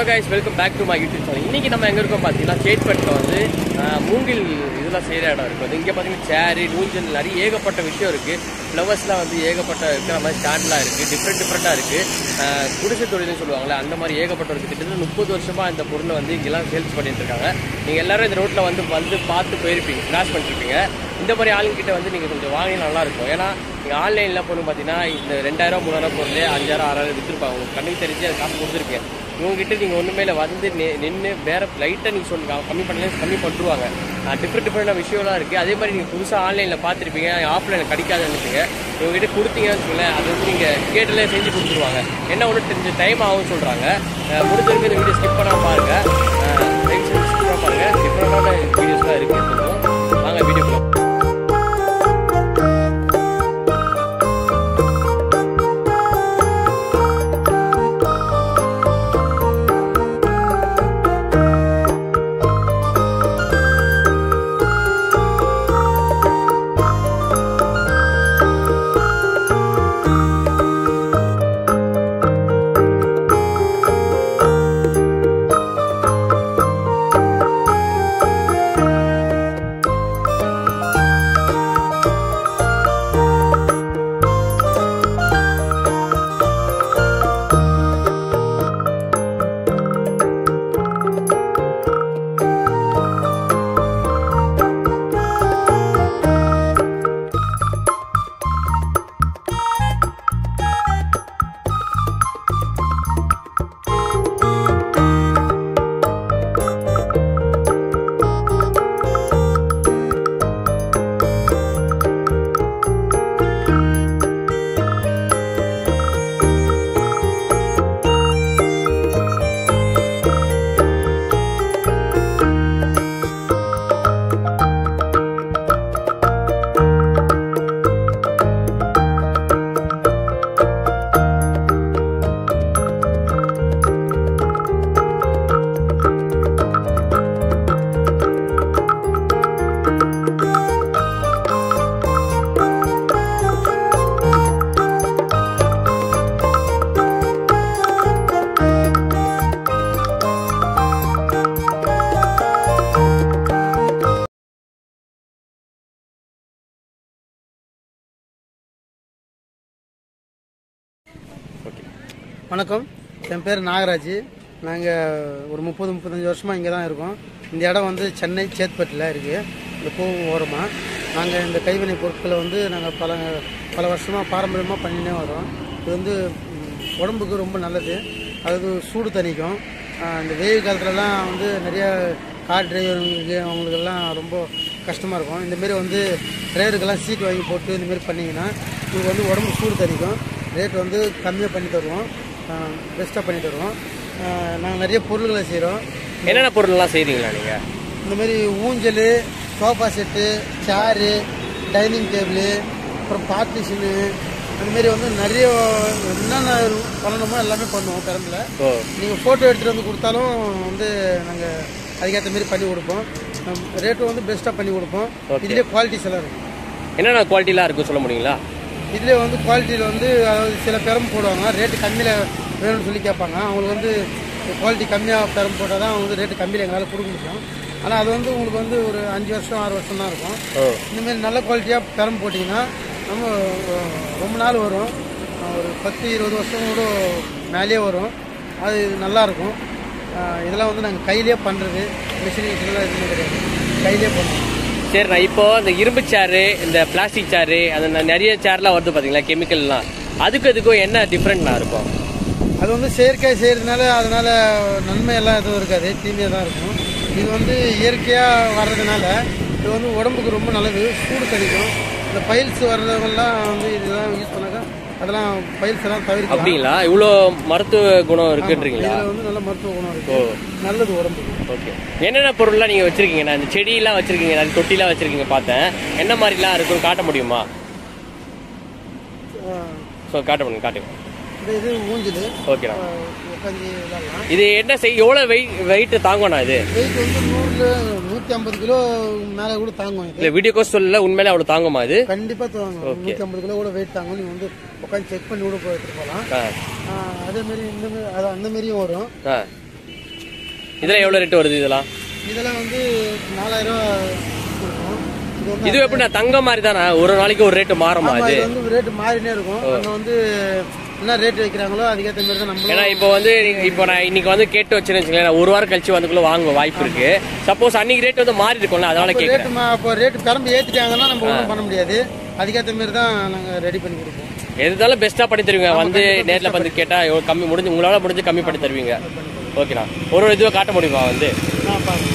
Hello guys welcome back to my YouTube channel இன்னைக்கு நம்ம எங்க இருக்கோம் பார்த்தீங்கன்னா சேட்பட்டில் வந்து ஆஹ், மூங்கில் இதெல்லாம் செய்கிற இடம் இருக்குது அது இங்கே பார்த்தீங்கன்னா சேரு நூஞ்சல் நிறைய ஏகப்பட்ட விஷயம் இருக்குது ஃப்ளவர்ஸ்லாம் வந்து ஏகப்பட்ட இருக்கிற மாதிரி ஸ்டாண்ட்லாம் இருக்குது டிஃப்ரெண்ட் டிஃப்ரெண்ட்டாக இருக்குது குடிசை தொழில்னு சொல்லுவாங்கல்ல அந்த மாதிரி ஏகப்பட்ட இருக்குது கிட்டத்தட்ட முப்பது வருஷமாக இந்த பொருளை வந்து இங்கெல்லாம் சேல்ஸ் பண்ணிட்டு இருக்காங்க நீங்கள் எல்லாரும் இந்த ரோட்டில் வந்து வந்து பார்த்து போயிருப்பீங்க கிராஸ் பண்ணிருப்பீங்க இந்த மாதிரி ஆளுங்கிட்ட வந்து நீங்கள் கொஞ்சம் வாங்கினா நல்லா இருக்கும் ஏன்னா நீங்கள் ஆன்லைனில் பொருள் பார்த்தீங்கன்னா இந்த ரெண்டாயிரம் மூணாயிரம் பொருள் அஞ்சாயிரம் ஆறாயிரம் விற்றுருப்பாங்க உங்களுக்கு கண்ணுக்கு தெரிஞ்சு அது காசு கொடுத்துருக்கேன் இவங்ககிட்ட நீங்கள் ஒன்றுமே இல்லை வந்து நின்று வேற லைட்டாக நீங்கள் சொல்லுங்க கம்மி பண்ணல கம்மி பண்ணிருவாங்க டிஃப்ரெண்ட் டிஃப்ரெண்டான விஷயம்லாம் இருக்குது அதே மாதிரி நீங்கள் புதுசாக ஆன்லைனில் பார்த்துருப்பீங்க ஆஃப்லைனில் கிடைக்காதுன்னு நினைப்பீங்க இவங்ககிட்ட கொடுத்தீங்கன்னு வச்சுக்கோங்களேன் அது வந்து நீங்கள் கேட்டில் செஞ்சு கொடுத்துருவாங்க என்ன ஒன்று தெரிஞ்ச டைம் ஆகும்னு சொல்கிறாங்க முடிஞ்ச வரைக்கும் இந்த வீடியோ ஸ்கிப் பண்ணாமல் பாருங்கள் தயவு செஞ்சு ஸ்கிப் பண்ண பாருங்கள் டிஃப்ரெண்டான வீடியோஸ்லாம் இருக்குது கொஞ்சம் வாங்க வீடியோக்குள்ள ஓகே வணக்கம் என் பேர் நாகராஜ் நாங்கள் ஒரு முப்பது முப்பத்தஞ்சு வருஷமாக இங்கே தான் இருக்கோம் இந்த இடம் வந்து சென்னை சேத்பட்டில் இருக்குது இந்த கோவம் ஓரமாக நாங்கள் இந்த கைவினை பொருட்களை வந்து நாங்கள் பல பல வருஷமாக பாரம்பரியமாக பண்ணினே வரோம் இது வந்து ம், உடம்புக்கு ரொம்ப நல்லது அது சூடு தணிக்கும் ஆஹ், இந்த வெயில் காலத்துலலாம் வந்து நிறைய கார் டிரைவருங்களுக்கு அவங்களுக்கெல்லாம் ரொம்ப கஷ்டமாக இருக்கும் இந்தமாரி வந்து டிரைவருக்கெல்லாம் சீட் வாங்கி போட்டு இந்தமாரி பண்ணிங்கன்னா உங்களுக்கு வந்து உடம்பு சூடு தணிக்கும் ரேட் வந்து கம்மியாக பண்ணி தருவோம் பெஸ்ட்டாக பண்ணி தருவோம் நாங்கள் நிறைய பொருள்களை செய்கிறோம் என்னென்ன பொருள்லாம் செய்கிறீங்களா நீங்கள் இந்த மாதிரி ஊஞ்சல் sofa set chair dining table அப்புறம் பார்ட்டிஷனு அந்தமாரி வந்து நிறைய என்னென்ன பண்ணணுமோ எல்லாமே பண்ணுவோம் பெரம்பில் ஓ நீங்கள் ஃபோட்டோ எடுத்துகிட்டு வந்து கொடுத்தாலும் வந்து நாங்கள் அதுக்கேற்ற மாரி பண்ணி கொடுப்போம் ரேட்டும் வந்து பெஸ்ட்டாக பண்ணி கொடுப்போம் இதுலேயே குவாலிட்டிஸ் எல்லாம் இருக்கும் என்னென்ன குவாலிட்டிலாம் இருக்கும் சொல்ல முடியுங்களா இதுலேயே வந்து குவாலிட்டியில் வந்து அதாவது சில பெரம் போடுவாங்க ரேட்டு கம்மியில் வேணும்னு சொல்லி கேட்பாங்க அவங்களுக்கு வந்து குவாலிட்டி கம்மியாக பெரம் போட்டால் தான் அவங்க வந்து ரேட்டு கம்மியில் எங்களால் கொடுக்க முடியும் ஆனால் அது வந்து உங்களுக்கு வந்து ஒரு அஞ்சு வருஷம் ஆறு வருஷம் தான் இருக்கும் ஓ இந்தமாரி நல்ல குவாலிட்டியாக பெரம் போட்டிங்கன்னா நம்ம அஹ், ரொம்ப நாள் வரும் அஹ், ஒரு பத்து இருபது வருஷம் கூட மேலேயே வரும் அது நல்லாயிருக்கும் இதெல்லாம் வந்து நாங்கள் கையிலே பண்ணுறது மிஷின் மிஷின்லாம் எதுவுமே கிடையாது கையிலே பண்ணுறோம் சரி நான் இப்போ இந்த இரும்பு சேரு இந்த பிளாஸ்டிக் சேரு அந்த ந- நிறைய சேர்லாம் வருது பாத்தீங்களா கெமிக்கல்லாம் அதுக்கு அதுக்கும் என்ன டிஃப்ரெண்ட்னா இருக்கும் அது வந்து செயற்கை செய்கிறதுனால அதனால நன்மை எல்லாம் எதுவும் இருக்காது தீமையாக தான் இருக்கும் இது வந்து இயற்கையாக வர்றதுனால இது வந்து உடம்புக்கு ரொம்ப நல்லது சூடு தணிக்கும் இந்த பைல்ஸ் வர்றவங்கலாம் வந்து இதெல்லாம் யூஸ் பண்ணாக்கா அதெல்லாம் பைல்ஸ் எல்லாம் தவிர்க்கலாம் அப்படிங்களா இவ்வளோ மருத்துவ குணம் இருக்குன்றீங்களா இதில் வந்து நல்ல மருத்துவ குணம் ஓ இருக்கு நல்லது உடம்புக்கு ஓகே என்னென்ன பொருள்லாம் நீங்கள் வச்சிருக்கீங்க நான் இந்த செடியெல்லாம் வச்சிருக்கீங்க நிறைய தொட்டிலாம் வச்சிருக்கீங்க பார்த்தேன் என்ன மாதிரிலாம் இருக்குன்னு காட்ட முடியுமா ஆஹ் ஸோ காட்ட முடியும் காட்டுங்க இந்த இது ஊஞ்சல் ஓகேண்ணா உட்காந்து விளாட்லாம் இது என்ன செய் எவ்வளோ வெயிட் வெயிட் தாங்கண்ணா இது வெயிட் வந்து நூறுல நூற்றி ஐம்பது கிலோ மேலே கூட தாங்கும் இது இல்லை வீடியோ கோஸ் சொல்லல உண்மையிலே அவ்வளோ தாங்குமா இது கண்டிப்பாக தாங்கும் நூற்றி ஐம்பது கிலோ கூட வெயிட் தாங்கும் நீங்கள் வந்து உட்காந்து செக் பண்ணி கூட போய் எடுத்துட்டு போகலாம் ஆ அதே மாதிரி இந்த மாதிரி அது அந்த மாதிரியும் வரும் ஆ இதெல்லாம் எவ்வளவு ரேட் வருது இதெல்லாம் இதெல்லாம் வந்து நாலாயிரம் ரூபா கொடுக்கும் இது வந்து இது எப்படின்னா தங்கம் மாதிரி தானே ஒரு நாளைக்கு ஒரு ரேட்டு மாறுமா ஆமா, இது இது வந்து ரேட்டு மாறினே இருக்கும் அங்க வந்து என்ன ரேட் வைக்கிறாங்களோ அதுக்கேற்ற மாதிரி தான் நம்மளும் ஏன்னா இப்போ வந்து நீங்க- இப்போ நான் இன்னைக்கு வந்து கேட்டு வச்சுன்னு வச்சுக்கோங்களேன் நான் ஒரு வாரம் கழிச்சு வந்துக்குள்ள வாங்க வாய்ப்பு இருக்கு சப்போஸ் அன்னைக்கு ரேட் வந்து மாறி இருக்கும்ல அதனால கேட்குறேன் ரேட்டு அப்போ ரேட்டு பெரம்பு ஏற்றிட்டாங்கன்னா நம்ம ஒன்றும் பண்ண முடியாது அதுக்கேற்ற மாதிரி தான் நாங்கள் ரெடி பண்ணி கொடுப்போம் எதுனாலும் பெஸ்ட்டாக பண்ணி தருவீங்க வந்து நேரில் வந்து கேட்டால் எவ்வளோ கம்மி முடிஞ்சு உங்களால் முடிஞ்சு கம்மி பண்ணி தருவீங்க ஓகேண்ணா ஒரு ஒரு இதுவை காட்ட முடியுமா வந்து ஆ பாருங்க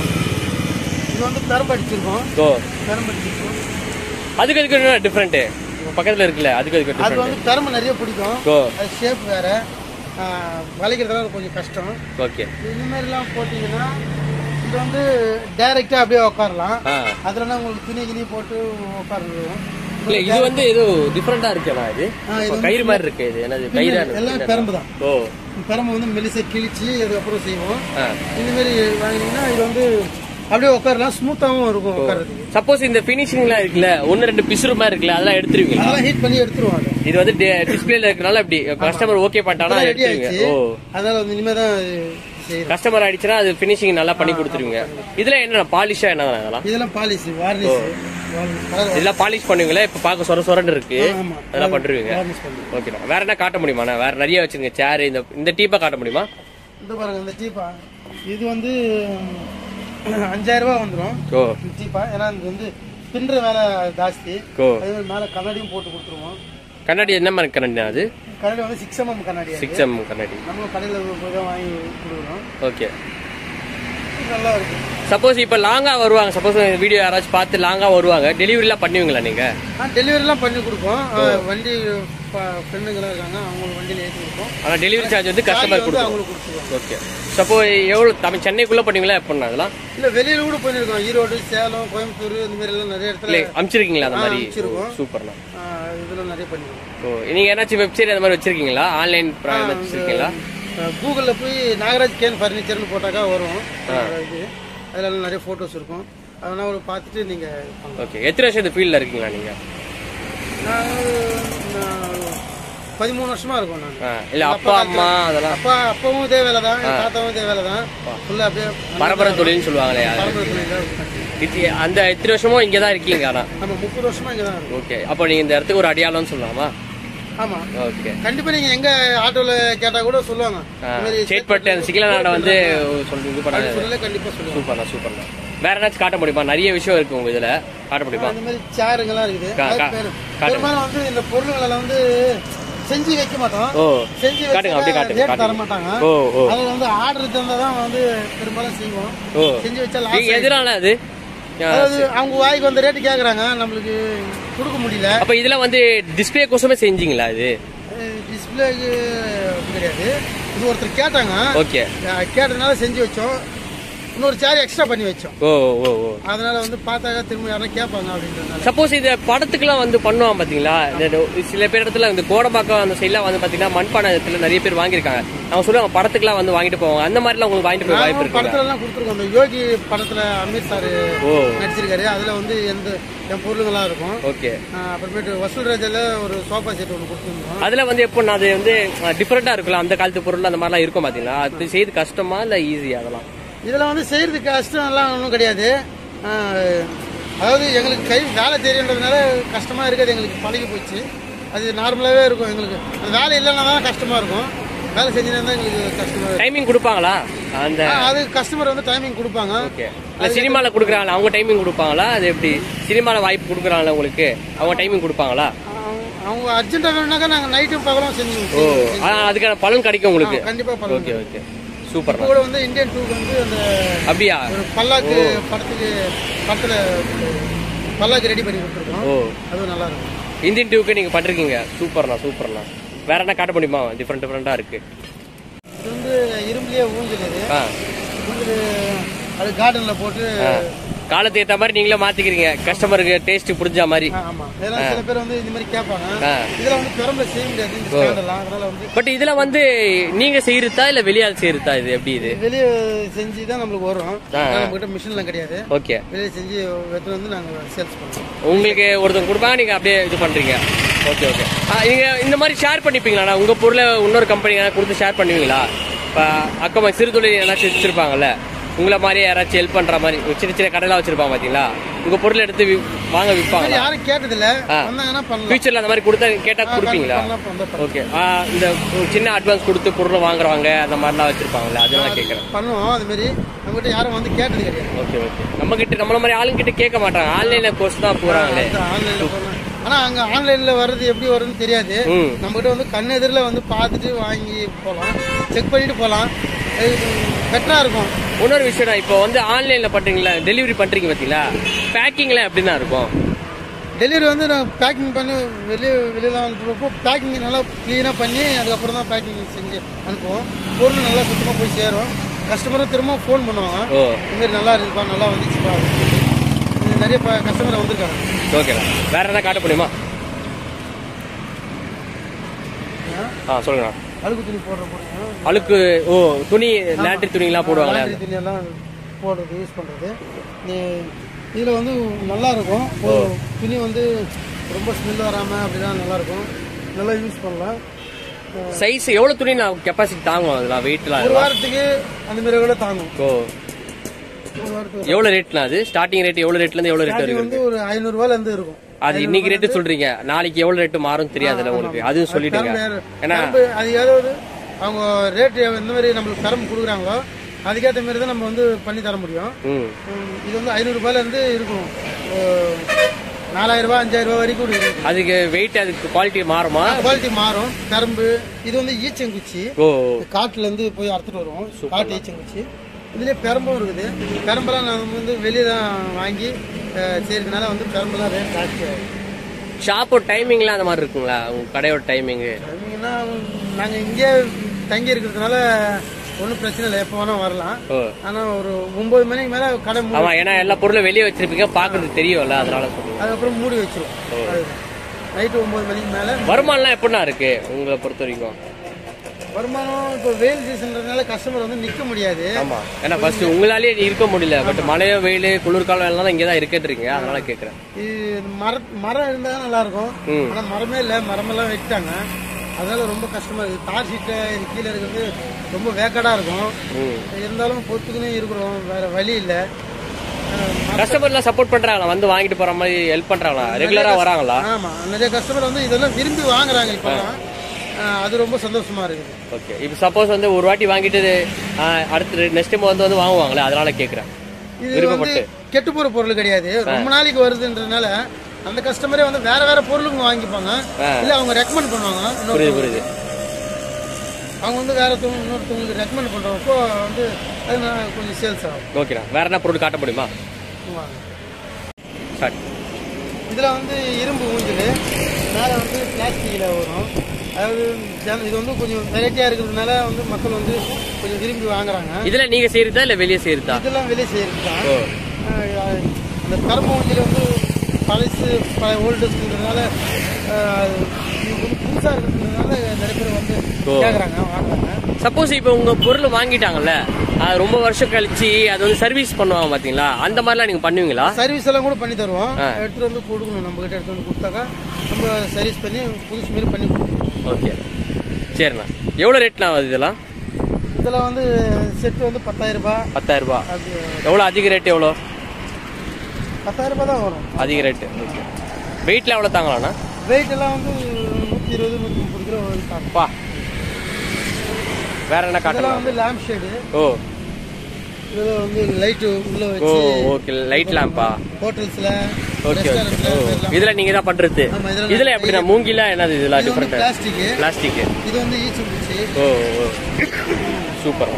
இது வந்து பெரம்பு அடிச்சிருக்கோம் ஓ பெரம்பு அடிச்சிருக்கோம் அதுக்கு அதுக்கு என்ன டிஃப்ரெண்ட்டு பக்கத்தில் இருக்குல்ல அதுக்கு அதுக்கு அது டிஃப்ரெண்ட் வந்து பெரம்பு நிறைய பிடிக்கும் ஓ அது ஷேப் வேற ஆ, வளைக்கிறதுலாம் கொஞ்சம் கஷ்டம் ஓகே இந்த மாதிரிலாம் போட்டிங்கன்னா இது வந்து டைரெக்டாக அப்படியே உட்காரலாம் ஆ அதுலனா உங்களுக்கு துணி கிணி போட்டு உட்காருவோம் இல்லை இது வந்து ஏதோ டிஃப்ரெண்ட்டாக இருக்கேண்ணா இது ஆ, இது இப்போ கயிறு மாதிரி இருக்கு இது என்னது கயிறு எல்லாம் பெரம்பு தான் ஓ பெரம்பு வந்து மெலிசை கிழிச்சு அதுக்கப்புறம் செய்வோம் ஆ இந்த மாதிரி வாங்கினீங்கன்னா இது வந்து அப்படியே உட்காரலாம் ஸ்மூத்தாகவும் இருக்கும் உட்கார்றதுக்கு சப்போஸ் இந்த ஃபினிஷிங்லாம் இருக்குல்ல ஒன்று ரெண்டு பிசுறு மாதிரி இருக்குல்ல அதெல்லாம் எடுத்துருவீங்களா அதெல்லாம் ஹீட் பண்ணி எடுத்துருவாங்க இது வந்து டிஸ்பிளேல இருக்கனால இப்படி கஸ்டமர் ஓகே பண்ணிட்டானா ரெடி எடுத்துருவீங்க ஆயிடுச்சு ஓ அதனால வந்து இனிமே தான் செய்யறோம் கஸ்டமர் ஆயிடுச்சுன்னா அது ஃபினிஷிங் நல்லா பண்ணி கொடுத்துருவீங்க இதுல என்ன பாலிஷா என்ன அதெல்லாம் இதெல்லாம் பாலிஷ் வார்னிஷ் கலர் இதெல்லாம் பாலிஷ் பண்ணுவீங்களா இப்ப பார்க்க சொர சொரன்னு இருக்கு ஆமா அதெல்லாம் பண்ணுவீங்க வார்னிஷ் பண்ணுவோம் ஓகேண்ணா வேற என்ன காட்ட முடியுமாண்ணா வேற நிறைய வச்சிருங்க சேர் இந்த இந்த டீப்பா காட்ட முடியுமா இந்த பாருங்க இந்த டீப்பா இது வந்து அஞ்சாயிரம் ரூபாய் வந்துடும் ஓ இந்த டீப்பா ஏன்னா இது வந்து பின்ற வேலை ஜாஸ்தி ஓ அதே மாதிரி மேலே கண்ணாடியும் போட்டு கொடுத்துருவோம் கண்ணாடி என்ன மாதிரி கண்ணாடி அது கண்ணாடி வந்து சிக்ஸ் எம்எம் கண்ணாடி அது. சிக்ஸ் எம் கண்ணாடி நம்ம கடையில் போய் தான் வாங்கி கொடுக்குறோம் ஓகே இது நல்லா இருக்கு சப்போஸ் இப்போ லாங்கா வருவாங்க சப்போஸ் வீடியோ யாராச்சும் பார்த்து லாங்கா வருவாங்க டெலிவரிலாம் பண்ணுவீங்களா நீங்க ஆ டெலிவரிலாம் பண்ணி கொடுப்போம் ஆ, வண்டி ஃப்ரெண்டுங்களாம் இருக்காங்க அவங்களுக்கு வண்டியில் ஏற்றி கொடுப்போம் ஆனா டெலிவரி சார்ஜ் வந்து கஸ்டமர் வந்து கொடுக்கும் அவங்களுக்கு கொடுத்துருவோம் ஓகே சப்போஸ் எவ்வளோ தமிழ் சென்னைக்குள்ள பண்ணுவீங்களா எப்படின்னா அதெல்லாம் இல்லை வெளியில கூட பண்ணியிருக்கோம் ஈரோடு சேலம் கோயம்புத்தூர் இந்த மாதிரி எல்லாம் நிறைய இடத்துல இல்லை அனுப்பிச்சிருக்கீங்களா அந்த ஆ, மாதிரி அனுப்பிச்சிருக்கோம். சூப்பர்ண்ணா ஆ, இதெல்லாம் நிறைய பண்ணியிருக்கோம் ஓ நீங்க ஏதாச்சும் வெப்சைட் அந்த மாதிரி வச்சிருக்கீங்களா ஆன்லைன் வச்சிருக்கீங்களா கூகுளில் போய் நாகராஜ் கேன் ஃபர்னிச்சர்னு போட்டாக்கா வரும் இது அதில் நிறைய ஃபோட்டோஸ் இருக்கும் அதெல்லாம் ஒரு பார்த்துட்டு நீங்கள் ஓகே எத்தனை வருஷம் இந்த ஃபீல்டில் இருக்கீங்களா நீங்க நான் நான் பதிமூணு வருஷமா இருக்கும் நான் ஆ, இல்ல அப்பா அம்மா அதெல்லாம் அப்பா அப்பாவும் இதே வேலை தான் என் தாத்தாவும் இதே வேலை தான் ஃபுல்லாக அப்படியே பரம்பரை தொழில்னு சொல்லுவாங்களே அது. பரம்பரை தொழில் தான். இது- அந்த எத்தனை வருஷமும் இங்கே தான் இருக்கீங்க ஆனா நம்ம முப்பது வருஷமா இங்கே தான் இருக்கோம் ஓகே அப்போ நீங்க இந்த இடத்துக்கு ஒரு அடையாளம்னு சொல்லலாமா ஆமாம் ஓகே கண்டிப்பாக நீங்கள் எங்கே ஆட்டோவில் கேட்டால் கூட சொல்லுவாங்க இந்த மாதிரி சேட்பட்டு அந்த சிக்கல நாடை வந்து சொல்லி இது பண்ணாங்க சொல்லல கண்டிப்பாக சொல்லுவாங்க சூப்பர்ண்ணா சூப்பர்ண்ணா வேற ஏதாச்சும் காட்ட முடியுமா நிறைய விஷயம் இருக்கு உங்க இதுல காட்ட முடியுமா இந்த மாதிரி சேருங்கெல்லாம் இருக்குது கா- அது கா- பெரும்- காட்டுங்க. பெரும்பாலும் வந்து இந்த பொருள்களை வந்து செஞ்சு வைக்க மாட்டோம் ஓ செஞ்சு காட்டுங்க, அப்படியே வச்சா காட்டுங்க, ரேட் தர காட்டுங்க. மாட்டாங்க ஓ ஓ அதில் வந்து ஆர்டர் தந்தால் தான் வந்து பெரும்பாலும் செய்வோம் ஓ செஞ்சு வச்சா நீங்க லாஸ் எதனால அது ஆ, அதாவது அவங்க வாய்க்கு வந்த ரேட்டு கேட்குறாங்க நம்மளுக்கு கொடுக்க முடியல அப்ப இதுல வந்து டிஸ்பிளே கோசமே செஞ்சீங்களா இது டிஸ்பிளேக்கு கிடையாது இது ஒருத்தர் கேட்டாங்க ஓகே அஹ் கேட்டதுனால செஞ்சு வச்சோம் இன்னொரு சேர் எக்ஸ்ட்ரா பண்ணி வச்சோம் ஓ ஓ ஓ அதனால வந்து பார்த்தாக்க திரும்ப யாரும் கேட்பாங்க அப்படின்றதுனால சப்போஸ் இந்த படத்துக்குலாம் வந்து பண்ணுவான் பாத்தீங்களா இந்த சில பேர் இடத்துல இந்த கோடம்பாக்கம் அந்த சைட்லாம் வந்து பாத்தீங்கன்னா மண்பானத்துல நிறைய பேர் வாங்கியிருக்காங்க அவங்க சொல்லுவாங்க படத்துக்குலாம் வந்து வாங்கிட்டு போவாங்க அந்த மாதிரிலாம் உங்களுக்கு வாங்கிட்டு போய் வாய்ப்பு நாங்களும் இருக்குங்களா படத்துல எல்லாம் கொடுத்துருக்கோம் இந்த யோகி படத்துல அமீர் சார் ஓ நடிச்சிருக்காரு அதுல வந்து எந்த என் பொருளுங்களாம் இருக்கும் ஓகே அஹ் அப்புறமேட்டு வசூல் ராஜால ஒரு சோஃபா செட் ஒன்று கொடுத்துருந்தோம் அதுல வந்து எப்போ அது வந்து டிஃப்ரெண்டா இருக்குல்ல அந்த காலத்து பொருள் அந்த மாதிரிலாம் இருக்கும் பாத்தீங்களா அது செய்து கஷ்டமா இல்ல ஈஸி அதெல்லாம் இதுல வந்து செய்யறது கஷ்டம் எல்லாம் ஒன்றும் கிடையாது அஹ் அதாவது எங்களுக்கு கை வேலை தெரியுன்றதுனால கஷ்டமா இருக்காது எங்களுக்கு பழகி போச்சு அது நார்மலாவே இருக்கும் எங்களுக்கு அந்த வேலை இல்லைன்னா தான் கஷ்டமா இருக்கும் வேலை செஞ்சுனா தான் எங்களுக்கு கஷ்டமா இருக்கும் டைமிங் கொடுப்பாங்களா அந்த ஆ, அது கஸ்டமர் வந்து டைமிங் கொடுப்பாங்க ஓகே இல்ல சினிமால கொடுக்குறாங்களா அவங்க டைமிங் கொடுப்பாங்களா அது எப்படி சினிமால வாய்ப்பு கொடுக்குறாங்களா உங்களுக்கு அவங்க டைமிங் கொடுப்பாங்களா அவங்க- அவங்க அர்ஜென்ட்டாக வேணுனாக்கா நாங்கள் நைட்டும் பகலும் செஞ்சு ஓ ஆனா அதுக்கான பலன் கிடைக்கும் உங்களுக்கு கண்டிப்பா பண்ணுவோம் ஓகே ஓகே சூப்பர் கூட வந்து இந்தியன் டூக்கு வந்து அந்த அப்படியா ஒரு பல்லாக்கு படத்துக்கு படத்துல பல்லாக்கு ரெடி பண்ணி கொடுத்துருக்கோம் ஓ அதுவும் நல்லா இருக்கும் இந்தியன் டியூக்கு நீங்க பண்றீங்க சூப்பர்ண்ணா சூப்பர்ண்ணா வேற என்ன காட்ட முடியுமா டிஃப்ரெண்ட் டிஃப்ரெண்டா இருக்கு இது வந்து இரும்புலயே ஊஞ்சல் இது ஆ ஊஞ்சல் அது கார்டன்ல போட்டு காலத்துக்கு ஏத்த மாதிரி நீங்களே மாத்திக்கிறீங்க கஸ்டமருக்கு டேஸ்ட் புரிஞ்ச மாதிரி ஆ, ஆமா இதெல்லாம் சில பேர் வந்து இந்த மாதிரி கேட்பாங்க ஆ. இதுல வந்து பெரம்பல செய்ய முடியாது இந்த ஸ்டாண்டெல்லாம் அதனால வந்து பட் இதுல வந்து நீங்க செய்யறதா இல்ல வெளியால் செய்யறதா இது எப்படி இது வெளியே செஞ்சு தான் நம்மளுக்கு வரும் ஆ. நம்ம கிட்ட மிஷின்லாம் கிடையாது ஓகே வெளியே செஞ்சு எடுத்து வந்து நாங்க சேல்ஸ் பண்ணுவோம் உங்களுக்கு ஒருத்தங்க கொடுப்பாங்க நீங்க அப்படியே இது பண்றீங்க ஓகே ஓகே நீங்க இந்த மாதிரி ஷேர் பண்ணிப்பீங்களா உங்க பொருளை இன்னொரு கம்பெனி கொடுத்து ஷேர் பண்ணுவீங்களா இப்போ அக்கம் சிறு தொழில் ஏதாச்சும் வச்சிருப்பாங்கல்ல உங்களை மாதிரி யாராச்சும் ஹெல்ப் பண்ற மாதிரி ஒரு சின்ன சின்ன கடைலாம் வச்சிருப்பாங்க பாத்தீங்களா உங்க பொருள் எடுத்து வி- வாங்க விற்பாங்களா யாரும் கேட்டதில்ல ஆ. வந்தாங்கன்னா பண்ணலாம் ஃபியூச்சர்ல அந்த மாதிரி கொடுத்தா கேட்டா ஆ, கொடுப்பீங்களா பண்ணலாம், பண்ணலாம், பண்ணலாம். ஓகே இந்த ஒரு சின்ன அட்வான்ஸ் கொடுத்து பொருள் வாங்குறவங்க அந்த மாதிரிலாம் வச்சிருப்பாங்கல்ல அதெல்லாம் கேட்குறேன் பண்ணுவோம் அது மாதிரி நம்மகிட்ட யாரும் வந்து கேட்டது கிடையாது ஓகே ஓகே நம்ம கிட்ட நம்மள மாதிரி ஆளுங்க கிட்ட கேட்க மாட்டாங்க ஆன்லைன்ல கோர்ஸ் தான் போறாங்களே ஆன்லைன்ல போகலாம் ஆனா அங்க ஆன்லைன்ல வர்றது எப்படி வரும்னு தெரியாது ம். நம்ம கிட்ட வந்து கண் எதிரில் வந்து பார்த்துட்டு வாங்கி போகலாம் செக் பண்ணிட்டு போகலாம் பெட்டரா இருக்கும் இன்னொரு விஷயம் இப்போ வந்து ஆன்லைன்ல பண்றீங்களா டெலிவரி பண்றீங்க பாத்தீங்களா பேக்கிங்லாம் எப்படி தான் இருக்கும் டெலிவரி வந்து நான் பேக்கிங் பண்ணி வெளியே வெளியெல்லாம் அனுப்புறப்போ பேக்கிங் நல்லா க்ளீனாக பண்ணி அதுக்கப்புறம் தான் பேக்கிங் செஞ்சு அனுப்புவோம் பொருள் நல்லா சுத்தமாக போய் சேரும் கஸ்டமரும் திரும்ப ஃபோன் பண்ணுவாங்க ஓ இந்த மாதிரி நல்லா இருக்குப்பா நல்லா வந்துச்சுப்பா இது நிறைய கஸ்டமர் வந்திருக்காங்க ஓகேண்ணா வேற எதாவது காட்ட முடியுமா ஆ சொல்லுங்கண்ணா அழுக்கு துணி போடுற போடுங்க அழுக்கு ஓ துணி லேண்ட்ரி துணிலாம் போடுவாங்களே லாண்ட்ரி துணி எல்லாம் போடுறது யூஸ் பண்ணுறது நீ இதில் வந்து நல்லா இருக்கும் ஒரு துணி வந்து ரொம்ப ஸ்மெல் வராமல் அப்படிலாம் நல்லா இருக்கும் நல்லா யூஸ் பண்ணலாம் சைஸ் எவ்வளவு துணி நான் கெப்பாசிட்டி தாங்கும் அதெல்லாம் வெயிட்லாம் ஒரு வாரத்துக்கு அந்த மாதிரி கூட தாங்கும் ஓ ஒரு வாரத்துக்கு எவ்வளவு ரேட்னா அது ஸ்டார்டிங் ரேட் எவ்வளவு ரேட்ல இருந்து எவ்வளவு ரேட் அது வரைக்கும் வந்து ஒரு ஐநூறுரூவால இருந்து இருக்கும் அது இன்னைக்கு ரேட்டு சொல்றீங்க நாளைக்கு எவ்வளவு ரேட்டு மாறும் தெரியாதுல்ல உங்களுக்கு அதுவும் சொல்லிட்டீங்க பெரம்பு- ஏன்னா பெரம்பு அது ஏதாவது அவங்க ரேட் எந்த மாதிரி நம்மளுக்கு பெரம்பு கொடுக்குறாங்களோ அதுக்கேற்ற மாதிரி தான் நம்ம வந்து பண்ணி தர முடியும் ம் உம், இது வந்து ஐநூறுரூபால இருந்து இருக்கும் நாலாயிரம் ரூபாய் அஞ்சாயிரம் ரூபாய் வரைக்கும் இருக்கு அதுக்கு வெயிட் அதுக்கு குவாலிட்டி மாறுமா குவாலிட்டி மாறும் கரும்பு இது வந்து ஈச்சங்குச்சி ஓ காட்டுல இருந்து போய் அறுத்துட்டு வருவோம் காட்டு ஈச்சங்குச்சி இதுலயே பெரம்பும் இருக்குது பெரம்பெல்லாம் நம்ம வந்து வெளியே தான் வாங்கி அஹ், செய்யறதுனால வந்து பெரம்பெல்லாம் ரேட் ஜாஸ்தி ஆகும் ஷாப்போட டைமிங்லாம் அந்த மாதிரி இருக்குங்களா உங்க கடையோட டைமிங் பார்த்தீங்கன்னா நாங்கள் இங்கே தங்கி இருக்கிறதுனால ஒன்றும் பிரச்சனை இல்லை எப்போ வேணால் வரலாம் ஓ ஆனால் ஒரு ஒம்பது மணிக்கு மேலே கடை மூடி ஆமா ஏன்னா எல்லா பொருளும் வெளியே வச்சிருப்பீங்க பாக்குறது தெரியும்ல அதனால சொல்லுங்க அதுக்கப்புறம் மூடி வச்சிரும் நைட்டு ஒம்பது மணிக்கு மேலே வருமானம்லாம் எப்படிண்ணா இருக்கு உங்களை பொறுத்த வரைக்கும் வருமானம் இப்போ வெயில் சீசன்றதுனால கஸ்டமர் வந்து நிற்க முடியாது ஆமா ஏன்னா ஃபர்ஸ்ட் உங்களாலேயே இருக்க முடியல பட் மழையோ வெயில் குளிர்காலம் எல்லாம் இங்கே தான் இருக்கீங்க அதனால கேட்குறேன் இது மர மரம் இருந்தால் தான் நல்லா இருக்கும் ம். ஆனால் மரமே இல்லை மரமெல்லாம் வெட்டிட்டாங்க அதனால ரொம்ப கஷ்டமா இருக்குது தார் சீட்டில் இது கீழே இருக்கிறது ரொம்ப வேக்கடாக இருக்கும் ம் இருந்தாலும் பொறுத்துக்குன்னே இருக்கிறோம் வேற வழி இல்லை கஸ்டமர்லாம் சப்போர்ட் பண்றாங்களா வந்து வாங்கிட்டு போற மாதிரி ஹெல்ப் பண்றாங்களா ரெகுலரா வராங்களா ஆமா நிறைய கஸ்டமர் வந்து இதெல்லாம் விரும்பி வாங்குறாங்க இப்போலாம் அஹ் அது ரொம்ப சந்தோஷமா இருக்குது ஓகே இப்போ சப்போஸ் வந்து ஒரு வாட்டி வாங்கிட்டு ஆ, அடுத்து நெக்ஸ்ட் டைம் வந்து வந்து வாங்குவாங்களே அதனால கேட்குறேன் இது வந்து விருப்பப்பட்டு கெட்டு போற பொருள் கிடையாது ரொம்ப நாளைக்கு வருதுன்றதுனால அந்த கஸ்டமரே வந்து வேற வேற பொருளுங்க வாங்கிப்பாங்க ஆ. இல்ல அவங்க ரெக்கமெண்ட் பண்ணுவாங்க இன்னொரு புரியுது புரியுது அவங்க வந்து வேற ஒருத்தவங்க இன்னொருத்தவங்களுக்கு ரெக்கமெண்ட் பண்றப்போ வந்து அது நான் கொஞ்சம் சேல்ஸ் ஆகும் ஓகேண்ணா வேற என்ன பொருள் காட்ட முடியுமா வாங்க. ஸ்டார்ட் இதுல வந்து இரும்பு ஊஞ்சல் மேல வந்து பிளாஸ்டிக்ல வரும் அதாவது ஜன- இது வந்து கொஞ்சம் வெரைட்டியா இருக்கிறதுனால வந்து மக்கள் வந்து கொஞ்சம் விரும்பி வாங்குறாங்க இதுல நீங்க செய்யறதா இல்ல வெளியே செய்யறதா இதெல்லாம் வெளியே செய்யறது தான் ஓ ஆஹ் அந்த கரும்பு ஊஞ்சல் வந்து பழசு பழைய ஓல்டுன்றதுனால இது வந்து புதுசாக இருக்கிறதுனால நிறைய பேர் வந்து ஓ. கேட்குறாங்க வாங்குறாங்க சப்போஸ் இப்போ உங்க பொருள் வாங்கிட்டாங்கல்ல அது ரொம்ப வருஷம் கழிச்சு அது வந்து சர்வீஸ் பண்ணுவாங்க பாத்தீங்களா அந்த மாதிரிலாம் நீங்க பண்ணுவீங்களா சர்வீஸ் எல்லாம் கூட பண்ணி தருவோம் ஆ. எடுத்துட்டு வந்து கொடுக்கணும் நம்ம கிட்ட எடுத்து வந்து கொடுத்தாக்கா நம்ம சர்வீஸ் பண்ணி புதுசு மாரி பண்ணி கொடுக்கணும் ஓகே சரிண்ணா எவ்வளோ ரேட்ண்ணா ஆகுது இதெல்லாம் இதில் வந்து செட்டு வந்து பத்தாயிரம் ரூபாய் பத்தாயிரம் ரூபாய் அது எவ்வளோ அதிக ரேட் எவ்வளோ பத்தாயிரம் ரூபாய் தான் வரும் அதிக ரேட்டு ஓகே வெயிட்ல எவ்வளோ தாங்களாண்ணா வெயிட் எல்லாம் வந்து நூற்றி இருபது நூற்றி முப்பது கிலோ வரைக்கும் தாங்கும். பா வேற என்ன இதெல்லாம் காட்டலாம் வந்து லேம்ப் ஷேடு ஓ இதில் வந்து லைட்டு உள்ள ஓ வச்சு ஓகே லைட் லேம்பா ஹோட்டல்ஸ்ல ஓகே ஓகே ரெஸ்டாரண்ட்ல ஓ இதெல்லாம் இதுல நீங்க தான் பண்றது ஆமா, இதெல்லாம் இதுல எப்படிண்ணா மூங்கிலா என்னது இதெல்லாம் இது வந்து டிஃபரெண்ட் பிளாஸ்டிக் பிளாஸ்டிக் இது வந்து ஈச்சம்பூச்சி ஓ ஓ சூப்பர்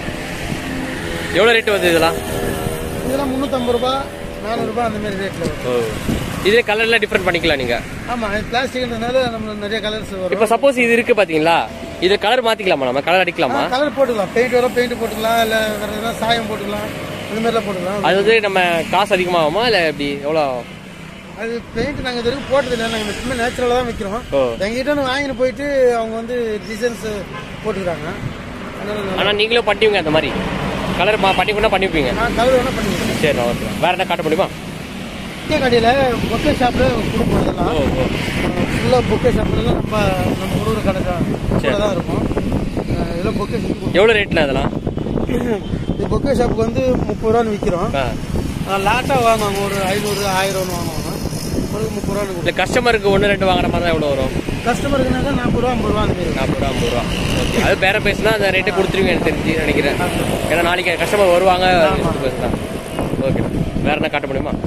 எவ்வளோ ரேட் வருது இதெல்லாம் இதெல்லாம் முந்நூற்றம்பது ரூபாய் நானூறுபா அந்த மாதிரி ரேட்ல வரும் ஓ இதே கலர்லாம் டிஃப்ரெண்ட் பண்ணிக்கலாம் நீங்க ஆமா இது பிளாஸ்டிக்ன்றதுனால நம்ம நிறைய கலர்ஸ் வரும் இப்போ சப்போஸ் இது இருக்கு பாத்தீங்களா இது கலர் மாத்திக்கலாமா நம்ம கலர் அடிக்கலாமா கலர் போட்டுக்கலாம் பெயிண்ட் வரும் பெயிண்ட் போட்டுக்கலாம் இல்ல வேற எதனா சாயம் போட்டுக்கலாம் இந்த மாதிரிலாம் போட்டுக்கலாம் அது வந்து நம்ம காசு அதிகமாகுமா இல்ல எப்படி எவ்வளோ அது பெயிண்ட் நாங்க இது வரைக்கும் போட்டது இல்லை நாங்க எப்பவுமே நேச்சுரலா தான் விற்கிறோம் ஓ எங்ககிட்ட வந்து வாங்கிட்டு போயிட்டு அவங்க வந்து டிசைன்ஸ் போட்டுக்கிறாங்க அதனால நான் ஆனா நீங்களும் பண்ணிவிங்க அந்த மாதிரி கலர் பண்ணி கூட பண்ணிப்பீங்க நான் கலர் வேணா பண்ணிக்கிறேன் சரி ஓகே வேற என்ன காட்ட முடியுமா புக்கே கடையில் புக்கே ஷாப்பில் கொடுப்போம் இதெல்லாம் ஓ ஓ ஃபுல்லாக புக்கே ஷாப்லாம் நம்ம நம்ம கொடுக்குற கடை தான் கூட தான் இருக்கும் அஹ் இதெல்லாம் பொக்கே ஷாப் எவ்வளோ ரேட்ல அதெல்லாம் இந்த பொக்கே ஷாப்புக்கு வந்து முப்பது ரூபான்னு விற்கிறோம் ஆ லாட்டாக வாங்குவாங்க ஒரு ஐநூறு ஆயிரம்னு வாங்குவாங்க ஒரு முப்பது ரூபான்னு இல்லை கொடுக்கும் கஸ்டமருக்கு ஒன்று ரெண்டு வாங்குற மாதிரி தான் எவ்வளோ வரும் கஸ்டமருக்குனாக்கா நாற்பது ரூபா ஐம்பது ரூபா அந்த மாதிரி வரும். நாற்பது ரூபா ஐம்பது ரூபா ஓகே அது பேர பேசினா அந்த ரேட்டை கொடுத்துருவீங்க எனக்கு தெரிஞ்சு நினைக்கிறேன் ஏன்னா நாளைக்கு கஸ்டமர் வருவாங்க எடுத்து பேசலாம் ஓகே வேற என்ன காட்ட முடியுமா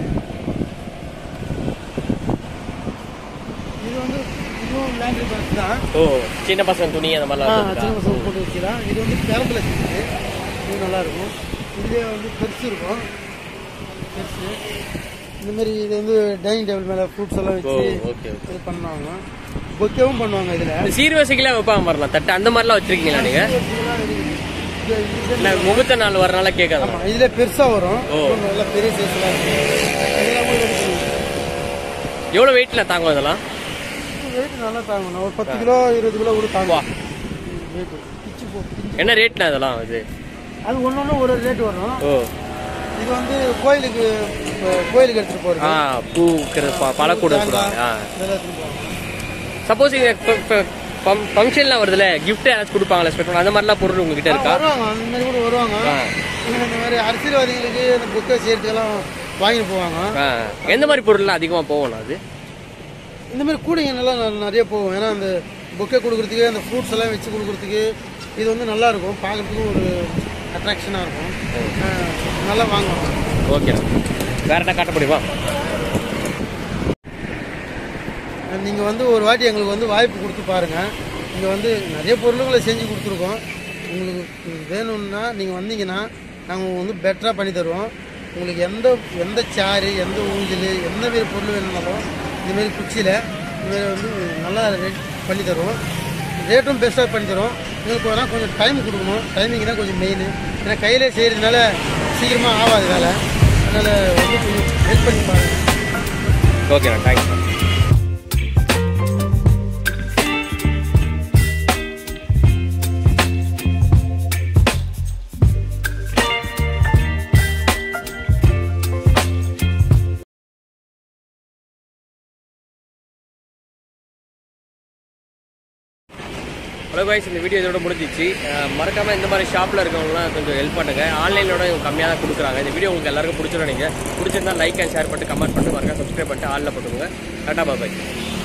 இது வந்து இதுவும் லேண்ட்ரி பேங்க் தான் ஓ சின்ன பசங்க துணி அந்த ஆ, மாதிரிலாம் சின்ன இருக்கா? பசங்க போட்டு வச்சுக்கலாம் இது வந்து பேரம்பில் இருக்குது இது நல்லா இருக்கும் இதுலேயே வந்து பெருசு இருக்கும் பெருசு இந்த மாதிரி இது வந்து டைனிங் டேபிள் மேலே ஃப்ரூட்ஸ் எல்லாம் ஓ வச்சு ஓகே ஓகே இது பண்ணுவாங்க பொக்கேவும் பண்ணுவாங்க இதில் இந்த சீர்வரிசைக்கெல்லாம் வைப்பாங்க மாதிரிலாம் தட்டு அந்த மாதிரிலாம் வச்சிருக்கீங்களா நீங்க இல்லை முகூர்த்த நாள் வரனால கேட்காத ஆமாம் இதில் பெருசாக வரும் ஓ. இன்னும் நல்லா பெரிய சைஸ்லாம் இருக்கும் இதெல்லாம் கூட ready பண்ணி எவ்வளோ வெயிட்ல தாங்கும் அதெல்லாம் வெயிட் நல்லா தாங்கணும் ஒரு பத்து கிலோ இருபது கிலோ கூட தாங்கும் வெயிட் பிச்சு போ பிச்சு என்ன ரேட்னா அதெல்லாம் இது அது ஒன்று ஒன்று ஒரு ரேட் வரும் ஓ இது வந்து கோயிலுக்கு இப்போ கோயிலுக்கு எடுத்துகிட்டு போகிறது ஆ பூக்கிறது ப- பழக்கூட சொல்லுவாங்க ஆ இதெல்லாம் எடுத்துகிட்டு போவாங்க சப்போஸ் இங்க ஃபங்க்ஷன்லாம் வருதுல கிஃப்ட் யாராச்சும் கொடுப்பாங்களா ஸ்பெஷல் அந்த மாதிரிலாம் பொருள் உங்ககிட்ட இருக்கா வருவாங்க அந்த மாதிரி கூட வருவாங்க ஆ. இவங்க இந்த மாதிரி அரசியல்வாதிகளுக்கு இந்த புக்கை செய்யறதுக்கெல்லாம் வாங்கிட்டு போவாங்க ஆ எந்த மாதிரி பொருள்லாம் அதிகமாக போகணும் அது இந்த மாதிரி கூடைங்க நல்லா ந- நிறைய போகும் ஏன்னா அந்த புக்கை கொடுக்குறதுக்கு அந்த ஃப்ரூட்ஸ் எல்லாம் வச்சு கொடுக்குறதுக்கு இது வந்து நல்லா இருக்கும் பார்க்கறதுக்கும் ஒரு அட்ராக்ஷனாக இருக்கும் ஆ, நல்லா வாங்குவாங்க ஓகே வேற என்ன காட்ட முடியுமா நீங்கள் வந்து ஒரு வாட்டி எங்களுக்கு வந்து வாய்ப்பு கொடுத்து பாருங்கள் இங்கே வந்து நிறைய பொருள்களை செஞ்சு கொடுத்துருக்கோம் உங்களுக்கு வேணும்னா நீங்கள் வந்தீங்கன்னா நாங்கள் வந்து பெட்டராக பண்ணி தருவோம் உங்களுக்கு எந்த எந்த சேரு எந்த ஊஞ்சல் எந்த மாரி பொருள் வேணும்னாலும் இதுமாரி குச்சியில் இதுமாரி வந்து நல்லா ரேட் பண்ணி தருவோம் ரேட்டும் பெஸ்ட்டாக பண்ணி தருவோம் உங்களுக்கு வேணால் கொஞ்சம் டைம் கொடுக்கணும் டைமிங் தான் கொஞ்சம் மெயின் ஏன்னா கையிலே செய்கிறதுனால சீக்கிரமாக ஆகாது வேலை அதனால் வந்து கொஞ்சம் வெயிட் பண்ணி பாருங்கள் ஓகேண்ணா தேங்க்ஸ் ஹலோ guys இந்த வீடியோ இதோட முடிஞ்சிச்சு அஹ் மறக்காம இந்த மாதிரி ஷாப்ல இருக்கவங்கலாம் கொஞ்சம் ஹெல்ப் பண்ணுங்க ஆன்லைனோட இவங்க கம்மியாக தான் கொடுக்குறாங்க இந்த வீடியோ உங்களுக்கு எல்லாருக்கும் பிடிச்சிடும் நீங்க பிடிச்சிருந்தா லைக் அண்ட் ஷேர் பண்ணிட்டு கமெண்ட் பண்ணிட்டு மறக்காம சப்ஸ்கிரைப் பண்ணிட்டு ஆல்ல போட்டுக்கோங்க டாடா பாய்